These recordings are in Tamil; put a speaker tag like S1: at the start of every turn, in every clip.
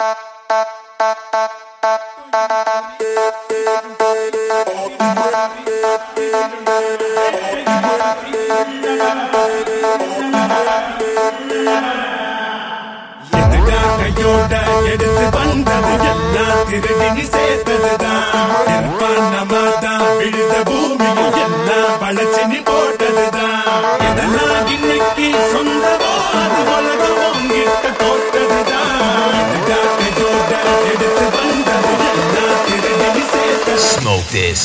S1: எதுடா கையோட எடுத்து வந்தது எல்லாம் திருடி நீ சேர்த்ததுதான் நிர்வாணமாதான் விழுந்த பூமியில் எல்லாம் வளைச்சு நீ போட்டதுதான் இதெல்லாம் இன்னைக்கு சொந்தமோ அது உலகம் உங்கிட்ட போட்டதுதான் எதுடா கையோட எடுத்து வந்தது எல்லாம் திருடி நீ சேர்த்தது
S2: Smoke this.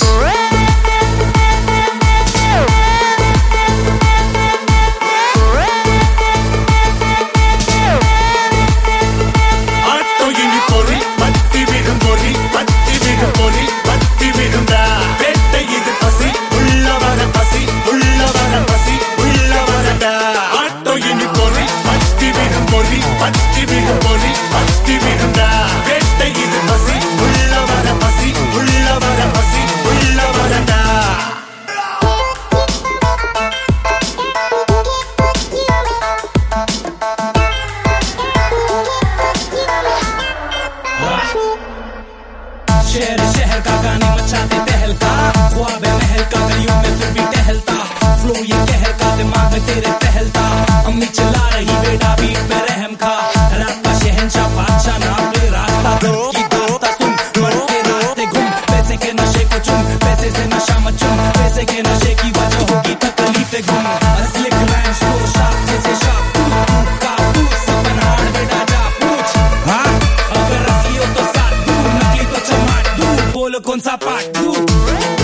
S1: ஆட்டோ இனி பொறி பத்தி விடும் பொறி பத்தி விடும் பொறி பத்தி விடும்டா வேட்டை இது பசி உள்ள வர பசி உள்ள வர பசி உள்ள வரடா ஆட்டோ இனி பொறி பத்தி விடும் பொறி பத்தி விடும் பொறி பத்தி விடும்டா வேட்டை இது பசி உள்ள வர பசி உள்ள வர பசி உள்ள வரடா
S3: शहर शहर का गाने मचाते तहलका ख्वाब है महल का गलियों में फिर भी टहलता फ्लो ये कहर का दिमाग में तेरे टहलता अम्मी चिल्ला रही बेटा बीट पे रहम खा रैप का शहनशाह बादशाह नाम ले रास्ता दर की दास्ता सुन मर के रास्ते घूम पैसे के नशे को चुम पैसे से नशा मचुम पैसे के नशे की वजह होगी तकलीफे गुम असलिक रैम स्लो शाप जैसे शाप तू तू का तू सपन हार बेटा जा पूछ हाँ अगर असली हो तो साथ दू नकली तो चमाट दू बोलो कौन सा पार्ट दू